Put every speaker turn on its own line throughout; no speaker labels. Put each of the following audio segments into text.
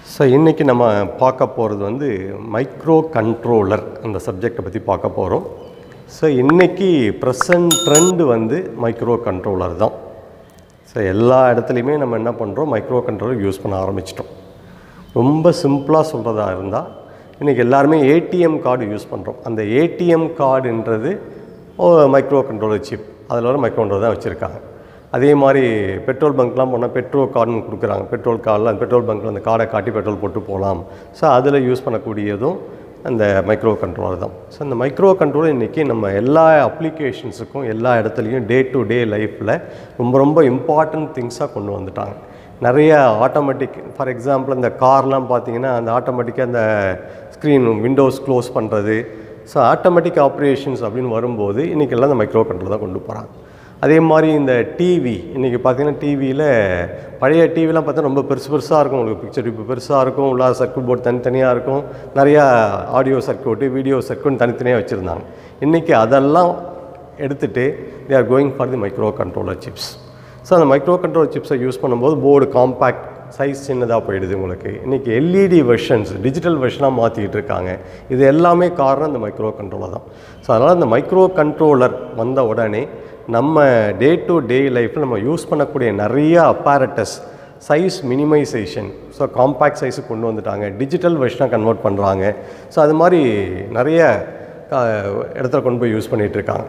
so இன்றைக்கி நம்ம பார்க்க போகிறது வந்து மைக்ரோ கண்ட்ரோலர் அந்த சப்ஜெக்டை பற்றி பார்க்க போகிறோம் ஸோ இன்றைக்கி ப்ரெசன்ட் ட்ரெண்டு வந்து மைக்ரோ கண்ட்ரோலர் தான் ஸோ எல்லா இடத்துலையுமே நம்ம என்ன பண்ணுறோம் மைக்ரோ கண்ட்ரோலர் யூஸ் பண்ண ஆரம்பிச்சிட்டோம் ரொம்ப சிம்பிளாக சொல்கிறதா இருந்தால் இன்றைக்கி எல்லாருமே ஏடிஎம் கார்டு யூஸ் பண்ணுறோம் அந்த ஏடிஎம் கார்டுன்றது மைக்ரோ கண்ட்ரோலர் சிப் அதில் வர மைக்ரோ கண்ட்ரோலர் தான் வச்சுருக்காங்க அதே மாதிரி பெட்ரோல் பங்க்லாம் போனால் பெட்ரோல் கார்டுன்னு கொடுக்குறாங்க பெட்ரோல் கார்டில் அந்த பெட்ரோல் பங்க்கில் அந்த கார்டை காட்டி பெட்ரோல் போட்டு போகலாம் ஸோ அதில் யூஸ் பண்ணக்கூடியதும் அந்த மைக்ரோ கண்ட்ரோலர் தான் ஸோ இந்த மைக்ரோ கண்ட்ரோலர் இன்றைக்கி நம்ம எல்லா அப்ளிகேஷன்ஸுக்கும் எல்லா இடத்துலையும் டே டு டே லைஃப்பில் ரொம்ப ரொம்ப இம்பார்ட்டன்ட் திங்ஸாக கொண்டு வந்துட்டாங்க நிறைய ஆட்டோமேட்டிக் ஃபார் எக்ஸாம்பிள் இந்த கார்லாம் பார்த்தீங்கன்னா அந்த ஆட்டோமேட்டிக்காக அந்த ஸ்க்ரீன் விண்டோஸ் க்ளோஸ் பண்ணுறது ஸோ ஆட்டோமேட்டிக் ஆப்ரேஷன்ஸ் அப்படின்னு வரும்போது இன்றைக்கி எல்லாம் இந்த மைக்ரோ கண்ட்ரோல் தான் கொண்டு போகிறாங்க அதே மாதிரி இந்த டிவி இன்றைக்கி பார்த்தீங்கன்னா டிவியில் பழைய டிவிலாம் பார்த்தா ரொம்ப பெருசு பெருசாக இருக்கும் உங்களுக்கு பிக்சர் இப்போ பெருசாக இருக்கும் உள்ள சர்க்கியூட் போர்டு தனித்தனியாக இருக்கும் நிறையா ஆடியோ சர்க்கியூட்டு வீடியோ சர்க்கியூட் தனித்தனியாக வச்சுருந்தாங்க இன்றைக்கி அதெல்லாம் எடுத்துகிட்டு they are going for the micro controller chips so அந்த மைக்ரோ கண்ட்ரோல் சிப்ஸை யூஸ் பண்ணும்போது போர்டு காம்பேக்ட் சைஸ் சின்னதாக போயிடுது உங்களுக்கு இன்றைக்கி எல்இடி வெர்ஷன்ஸ் டிஜிட்டல் வெர்ஷனாக மாற்றிக்கிட்டு இருக்காங்க இது எல்லாமே காரணம் இந்த மைக்ரோ கண்ட்ரோலர் தான் ஸோ அதனால் இந்த மைக்ரோ கண்ட்ரோலர் வந்த உடனே நம்ம டே டு டே லைஃப்பில் நம்ம யூஸ் பண்ணக்கூடிய நிறைய apparatus size minimisation so compact சைஸுக்கு கொண்டு வந்துட்டாங்க டிஜிட்டல் வெர்ஷனாக கன்வெர்ட் பண்ணுறாங்க ஸோ அது மாதிரி நிறைய இடத்துல கொண்டு போய் யூஸ் பண்ணிகிட்ருக்காங்க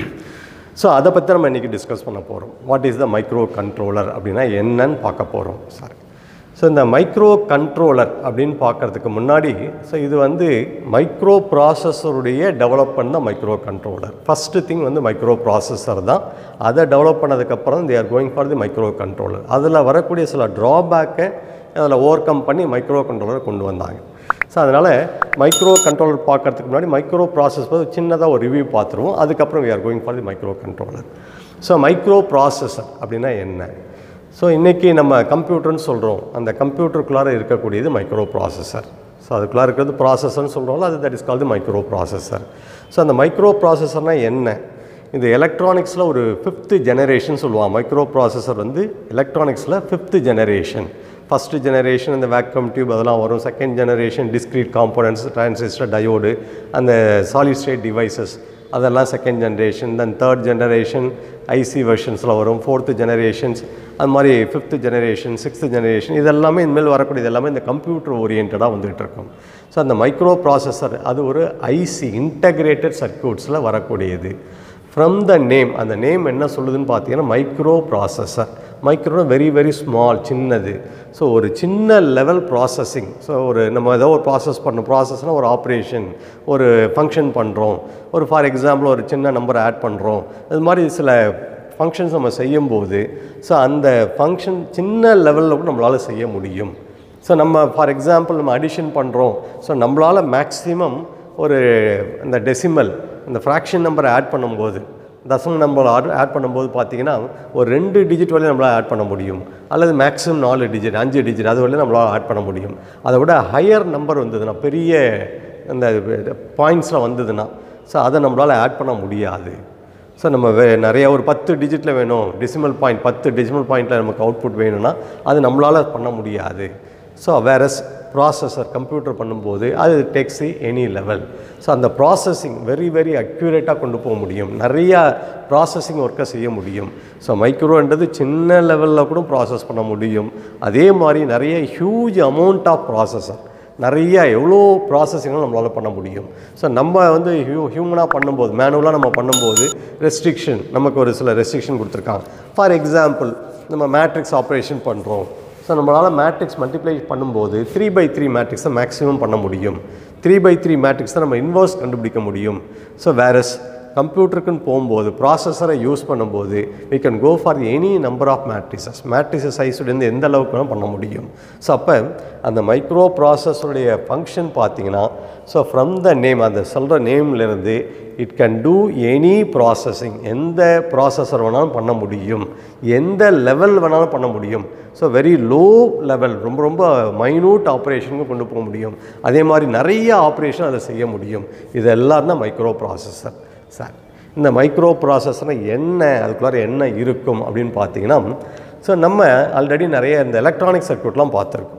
ஸோ அதை பற்றி நம்ம இன்றைக்கி டிஸ்கஸ் பண்ண போகிறோம் what is the micro controller அப்படின்னா என்னன்னு பார்க்க போகிறோம் சார் ஸோ இந்த மைக்ரோ கண்ட்ரோலர் அப்படின்னு பார்க்குறதுக்கு முன்னாடி ஸோ இது வந்து மைக்ரோ ப்ராசஸருடைய டெவலப்மெண்ட் தான் மைக்ரோ கண்ட்ரோலர் ஃபஸ்ட்டு திங் வந்து மைக்ரோ ப்ராசஸர் தான் அதை டெவலப் பண்ணதுக்கப்புறம் they are going for the micro controller அதில் வரக்கூடிய சில ட்ராபேக்கை அதில் ஓவர் கம் பண்ணி மைக்ரோ கண்ட்ரோலர் கொண்டு வந்தாங்க ஸோ அதனால் மைக்ரோ கண்ட்ரோலர் பார்க்குறதுக்கு முன்னாடி மைக்ரோ ப்ராசஸ் பற்றி சின்னதாக ஒரு ரிவ்யூ பார்த்துருவோம் அதுக்கப்புறம் we are going for the micro controller so micro processor அப்படின்னா என்ன ஸோ இன்றைக்கி நம்ம கம்ப்யூட்டர்னு சொல்கிறோம் அந்த கம்ப்யூட்டருக்குள்ளார இருக்கக்கூடியது மைக்ரோ ப்ராசஸர் ஸோ அதுக்குள்ளார இருக்கிறது ப்ராசஸர்னு சொல்கிறோம்ல அது that is call the micro processor so அந்த மைக்ரோ ப்ராசஸர்னால் என்ன இந்த எலக்ட்ரானிக்ஸில் ஒரு ஃபிஃப்த்து ஜெனரேஷன் சொல்லுவாங்க மைக்ரோ ப்ராசஸர் வந்து எலக்ட்ரானிக்ஸில் ஃபிஃப்த்து ஜெனரேஷன் ஃபஸ்ட்டு ஜெனரேஷன் இந்த வேக்கம் டியூப் அதெல்லாம் வரும் second generation discrete components transistor diode அந்த சாலிட் ஸ்டேட் டிவைசஸ் அதெல்லாம் second generation then third generation IC வெர்ஷன்ஸில் வரும் ஃபோர்த்து ஜெனரேஷன்ஸ் அது மாதிரி ஃபிஃப்த்து ஜெனரேஷன் சிக்ஸ்த்து ஜெனரேஷன் இதெல்லாமே இனிமேல் வரக்கூடியது எல்லாமே இந்த கம்ப்யூட்டர் ஓரியன்டாக வந்துகிட்டு இருக்கும் ஸோ அந்த மைக்ரோ ப்ராசஸர் அது ஒரு ஐசி இன்டகிரேட்டட் சர்க்கியூட்ஸில் வரக்கூடியது ஃப்ரம் த நேம் அந்த நேம் என்ன சொல்லுதுன்னு பார்த்தீங்கன்னா micro processor micro very very small சின்னது ஸோ ஒரு சின்ன லெவல் ப்ராசஸிங் ஸோ ஒரு நம்ம ஏதோ ஒரு ப்ராசஸ் பண்ணோம் ப்ராசஸ்னால் ஒரு ஆப்ரேஷன் ஒரு ஃபங்க்ஷன் பண்ணுறோம் ஒரு ஃபார் எக்ஸாம்பிள் ஒரு சின்ன நம்பர் ஆட் பண்ணுறோம் இது மாதிரி சில ஃபங்க்ஷன்ஸ் நம்ம செய்யும்போது ஸோ அந்த ஃபங்க்ஷன் சின்ன லெவலில் கூட நம்மளால் செய்ய முடியும் ஸோ நம்ம ஃபார் எக்ஸாம்பிள் நம்ம அடிஷன் பண்ணுறோம் ஸோ நம்மளால் மேக்ஸிமம் ஒரு இந்த டெசிமல் இந்த ஃப்ராக்ஷன் நம்பரை ஆட் பண்ணும்போது தசம நம்பர் ஆட் ஆட் பண்ணும்போது பார்த்தீங்கன்னா ஒரு ரெண்டு டிஜிட் வரையும் நம்மளால் ஆட் பண்ண முடியும் அல்லது மேக்ஸிமம் நாலு டிஜிட் அஞ்சு டிஜிட் அது வரையும் நம்மளால் ஆட் பண்ண முடியும் அதை விட ஹையர் நம்பர் வந்ததுன்னா பெரிய இந்த பாயிண்ட்ஸில் வந்ததுன்னா ஸோ அதை நம்மளால் ஆட் பண்ண முடியாது ஸோ நம்ம வே நிறைய ஒரு பத்து டிஜிட்டில் வேணும் டெசிமல் பாயிண்ட் பத்து டெசிமல் பாயிண்ட்டில் நமக்கு அவுட்புட் வேணும்னா அது நம்மளால் பண்ண முடியாது ஸோ வேறஸ் ப்ராசஸர் கம்ப்யூட்டர் பண்ணும்போது அது டெக்ஸ் எனி லெவல் ஸோ அந்த ப்ராசஸிங் வெரி வெரி அக்யூரேட்டாக கொண்டு போக முடியும் நிறையா ப்ராசஸிங் ஒர்க்கை செய்ய முடியும் ஸோ மைக்ரோன்றது சின்ன லெவலில் கூட ப்ராசஸ் பண்ண முடியும் அதே மாதிரி நிறைய ஹியூஜ் அமௌண்ட் ஆஃப் ப்ராசஸர் நிறைய எவ்வளோ ப்ராசஸிங்கும் நம்மளால் பண்ண முடியும் ஸோ நம்ம வந்து ஹியூ ஹியூமனாக பண்ணும்போது மேனுவலாக நம்ம பண்ணும்போது ரெஸ்ட்ரிக்ஷன் நமக்கு ஒரு சில ரெஸ்ட்ரிக்ஷன் கொடுத்துருக்காங்க ஃபார் எக்ஸாம்பிள் நம்ம மேட்ரிக்ஸ் ஆப்ரேஷன் பண்ணுறோம் ஸோ நம்மளால் மேட்ரிக்ஸ் மல்டிப்ளை பண்ணும்போது த்ரீ பை த்ரீ மேட்ரிக்ஸை மேக்ஸிமம் பண்ண முடியும் த்ரீ பை த்ரீ மேட்ரிக்ஸ் தான் நம்ம இன்வர்ஸ் கண்டுபிடிக்க முடியும் ஸோ வேறஸ் கம்ப்யூட்டருக்குன்னு போகும்போது ப்ராசஸரை யூஸ் பண்ணும்போது we can go for any number of matrices matrices சைஸ்லேருந்து எந்த அளவுக்கு வேணால் பண்ண முடியும் ஸோ அப்போ அந்த மைக்ரோ ப்ராசஸருடைய ஃபங்க்ஷன் பார்த்தீங்கன்னா ஸோ ஃப்ரம் த நேம் அந்த சொல்கிற நேம்லேருந்து it can do any processing எந்த ப்ராசஸர் வேணாலும் பண்ண முடியும் எந்த லெவல் வேணாலும் பண்ண முடியும் ஸோ வெரி லோ லெவல் ரொம்ப ரொம்ப மைனூட் ஆப்ரேஷனுக்கு கொண்டு போக முடியும் அதே மாதிரி நிறைய ஆப்ரேஷன் அதை செய்ய முடியும் இது எல்லாம் தான் மைக்ரோ ப்ராசஸர் சார் இந்த மைக்ரோ ப்ராசஸர்னால் என்ன அதுக்குள்ளார என்ன இருக்கும் அப்படின்னு பார்த்தீங்கன்னா ஸோ நம்ம ஆல்ரெடி நிறைய இந்த எலக்ட்ரானிக் சர்க்யூட்லாம் பார்த்துருக்கோம்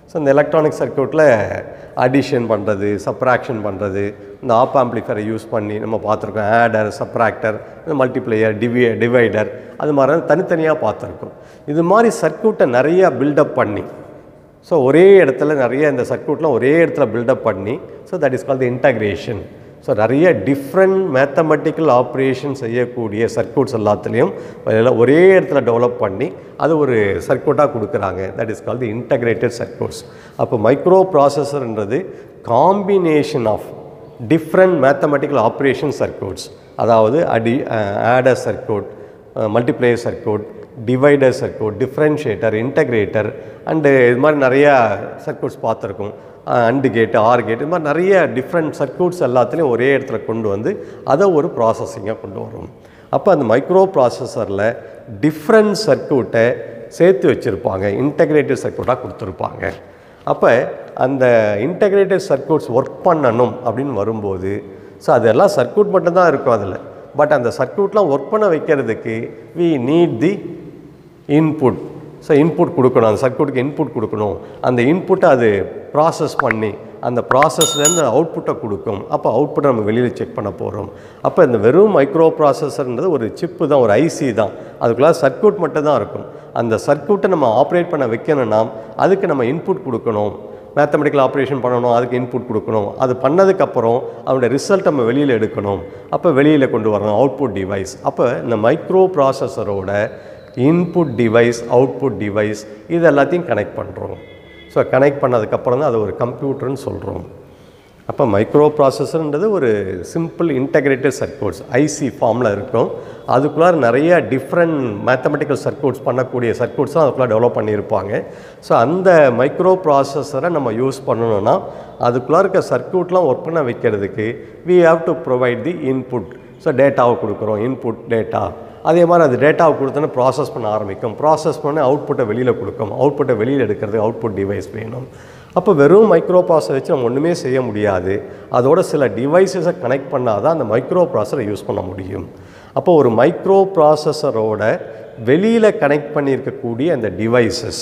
ஸோ இந்த எலக்ட்ரானிக் சர்க்யூட்டில் அடிஷன் பண்ணுறது சப்ராக்ஷன் பண்ணுறது இந்த ஆப் ஆம்ப்ளிஃபரை யூஸ் பண்ணி நம்ம பார்த்துருக்கோம் ஆடர் சப்ராக்டர் மல்டிப்ளேயர் டிவி டிவைடர் அது மாதிரி தனித்தனியாக பார்த்துருக்கோம் இது மாதிரி சர்க்யூட்டை நிறையா பில்டப் பண்ணி ஸோ ஒரே இடத்துல நிறைய இந்த சர்க்யூட்லாம் ஒரே இடத்துல பில்டப் பண்ணி so that is call the integration so நிறைய டிஃப்ரெண்ட் மேத்தமெட்டிக்கல் ஆப்ரேஷன் செய்யக்கூடிய சர்க்யூட்ஸ் எல்லாத்துலேயும் எல்லாம் ஒரே இடத்துல டெவலப் பண்ணி அது ஒரு சர்க்யூட்டாக கொடுக்குறாங்க that is call the integrated circuits அப்போ மைக்ரோ ப்ராசஸர்ன்றது combination of different mathematical operation circuits அதாவது அடி adder circuit multiplier circuit divider circuit differentiator integrator and இது மாதிரி நிறையா சர்க்யூட்ஸ் பார்த்துருக்கோம் அண்டு கேட்டு ஆர் கேட் இது மாதிரி நிறைய டிஃப்ரெண்ட் சர்க்யூட்ஸ் எல்லாத்துலேயும் ஒரே இடத்துல கொண்டு வந்து அதை ஒரு ப்ராசஸிங்காக கொண்டு வரும் அப்போ அந்த மைக்ரோ ப்ராசஸரில் டிஃப்ரெண்ட் சர்க்யூட்டை சேர்த்து வச்சுருப்பாங்க இன்டகிரேட்டட் சர்க்யூட்டாக கொடுத்துருப்பாங்க அப்போ அந்த இன்டகிரேட்டட் சர்க்யூட்ஸ் ஒர்க் பண்ணணும் அப்படின்னு வரும்போது ஸோ அதெல்லாம் சர்க்யூட் மட்டும்தான் இருக்கும் அதில் பட் அந்த சர்க்யூட்லாம் ஒர்க் பண்ண வைக்கிறதுக்கு we need the input so input கொடுக்கணும் அந்த சர்க்யூட்டுக்கு இன்புட் கொடுக்கணும் அந்த இன்புட்டை அது ப்ராசஸ் பண்ணி அந்த ப்ராசஸ்லேருந்து அவுட்புட்டை கொடுக்கும் அப்போ அவுட்புட்டை நம்ம வெளியில் செக் பண்ண போகிறோம் அப்போ இந்த வெறும் மைக்ரோ ப்ராசஸர்ன்றது ஒரு சிப்பு தான் ஒரு ஐசி தான் அதுக்குள்ளே சர்க்யூட் மட்டும் தான் இருக்கும் அந்த சர்க்யூட்டை நம்ம ஆப்ரேட் பண்ண வைக்கணும்னா அதுக்கு நம்ம இன்புட் கொடுக்கணும் மேத்தமெட்டிக்கல் ஆப்ரேஷன் பண்ணணும் அதுக்கு இன்புட் கொடுக்கணும் அது பண்ணதுக்கப்புறம் அதோட ரிசல்ட் நம்ம வெளியில் எடுக்கணும் அப்போ வெளியில் கொண்டு வரணும் அவுட்புட் டிவைஸ் அப்போ இந்த மைக்ரோ ப்ராசஸரோட இன்புட் டிவைஸ் அவுட்புட் டிவைஸ் இது எல்லாத்தையும் கனெக்ட் பண்ணுறோம் ஸோ கனெக்ட் பண்ணதுக்கப்புறம் தான் அது ஒரு கம்ப்யூட்டர்னு சொல்கிறோம் அப்போ மைக்ரோ ப்ராசஸர்ன்றது ஒரு சிம்பிள் இன்டகிரேட்டட் சர்க்யூட்ஸ் ஐசி ஃபார்மில் இருக்கும் அதுக்குள்ளார நிறைய டிஃப்ரெண்ட் மேத்தமெட்டிக்கல் சர்க்யூட்ஸ் பண்ணக்கூடிய சர்க்யூட்ஸும் அதுக்குள்ளே டெவலப் பண்ணியிருப்பாங்க ஸோ அந்த மைக்ரோ ப்ராசஸரை நம்ம யூஸ் பண்ணணும்னா அதுக்குள்ளே இருக்க சர்க்யூட்லாம் ஒர்க் பண்ண வைக்கிறதுக்கு we have to provide the input so டேட்டாவை கொடுக்குறோம் இன்புட் டேட்டா அதே மாதிரி அது டேட்டாவை கொடுத்தோன்னே ப்ராசஸ் பண்ண ஆரம்பிக்கும் ப்ராசஸ் பண்ண அவுட்புட்டை வெளியில் கொடுக்கும் அவுட்புட்டை வெளியில் எடுக்கிறதுக்கு அவுட்புட் டிவைஸ் வேணும் அப்போ வெறும் மைக்ரோ ப்ராசர் வச்சு நம்ம ஒன்றுமே செய்ய முடியாது அதோட சில டிவைசஸை கனெக்ட் பண்ணால் தான் அந்த மைக்ரோ ப்ராசரை யூஸ் பண்ண முடியும் அப்போ ஒரு மைக்ரோ ப்ராசஸரோட வெளியில் கனெக்ட் பண்ணியிருக்கக்கூடிய அந்த டிவைசஸ்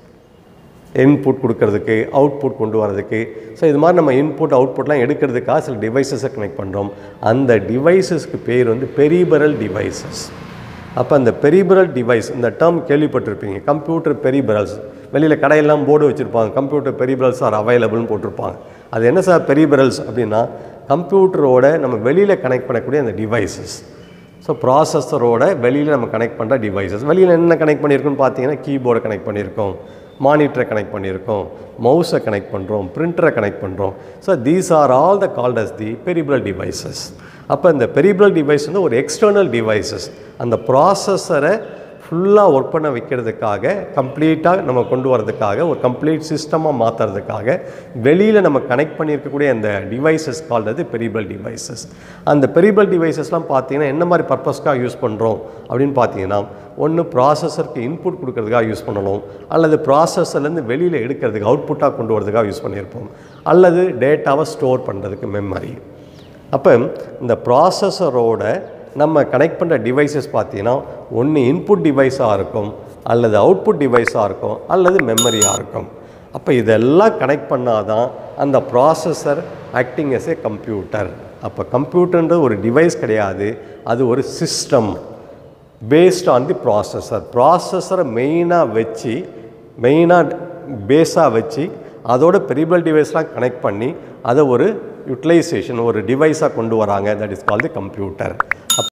இன்புட் கொடுக்கறதுக்கு அவுட்புட் கொண்டு வரதுக்கு ஸோ இது மாதிரி நம்ம இன்புட் அவுட்புட்லாம் எடுக்கிறதுக்காக சில டிவைசஸை கனெக்ட் பண்ணுறோம் அந்த டிவைசஸ்க்கு பேர் வந்து பெரிபரல் டிவைசஸ் அப்போ அந்த பெரிபரல் டிவைஸ் இந்த டேர்ம் கேள்விப்பட்டிருப்பீங்க கம்ப்யூட்டர் பெரிபரல்ஸ் வெளியில் கடையெல்லாம் போர்டு வச்சுருப்பாங்க கம்ப்யூட்டர் பெரிபரல்ஸ் ஆர் அவைலபிள்னு போட்டிருப்பாங்க அது என்ன சார் பெரிபரல்ஸ் அப்படின்னா கம்ப்யூட்டரோட நம்ம வெளியில் கனெக்ட் பண்ணக்கூடிய அந்த டிவைசஸ் ஸோ ப்ராசஸரோட வெளியில் நம்ம கனெக்ட் பண்ணுற டிவைசஸ் வெளியில் என்ன கனெக்ட் பண்ணியிருக்கோம்னு பார்த்தீங்கன்னா கீபோர்டை கனெக்ட் பண்ணியிருக்கோம் மானிட்டரை கனெக்ட் பண்ணியிருக்கோம் மவுஸை கனெக்ட் பண்ணுறோம் பிரிண்டரை கனெக்ட் பண்ணுறோம் so these are all the called as the peripheral devices அப்போ இந்த பெரிபிரல் டிவைஸ் வந்து ஒரு எக்ஸ்டர்னல் டிவைசஸ் அந்த ப்ராசஸரை ஃபுல்லாக ஒர்க் பண்ண வைக்கிறதுக்காக கம்ப்ளீட்டாக நம்ம கொண்டு வரதுக்காக ஒரு கம்ப்ளீட் சிஸ்டமாக மாற்றுறதுக்காக வெளியில் நம்ம கனெக்ட் பண்ணியிருக்கக்கூடிய அந்த டிவைசஸ் கால்றது பெரிபிரல் டிவைசஸ் அந்த பெரிபிரல் டிவைசஸ்லாம் பார்த்தீங்கன்னா என்ன மாதிரி பர்பஸ்க்காக யூஸ் பண்ணுறோம் அப்படின்னு பார்த்தீங்கன்னா ஒன்று ப்ராசஸருக்கு இன்புட் கொடுக்கறதுக்காக யூஸ் பண்ணணும் அல்லது ப்ராசஸர்லேருந்து வெளியில் எடுக்கிறதுக்கு அவுட்புட்டாக கொண்டு வரதுக்காக யூஸ் பண்ணியிருப்போம் அல்லது டேட்டாவை ஸ்டோர் பண்ணுறதுக்கு மெமரி அப்போ இந்த ப்ராசஸரோட நம்ம கனெக்ட் பண்ணுற டிவைசஸ் பார்த்தீங்கன்னா ஒன்று இன்புட் டிவைஸாக இருக்கும் அல்லது அவுட்புட் டிவைஸாக இருக்கும் அல்லது மெமரியாக இருக்கும் அப்போ இதெல்லாம் கனெக்ட் பண்ணால் தான் அந்த processor acting as a computer அப்போ கம்ப்யூட்டர்ன்றது ஒரு டிவைஸ் கிடையாது அது ஒரு system based on the processor ப்ராசஸரை மெயினாக வச்சு மெயினாக பேஸாக வச்சு அதோட பெரிபிள் டிவைஸ்லாம் கனெக்ட் பண்ணி அதை ஒரு யூட்டிலைசேஷன் ஒரு டிவைஸாக கொண்டு வராங்க that is call the computer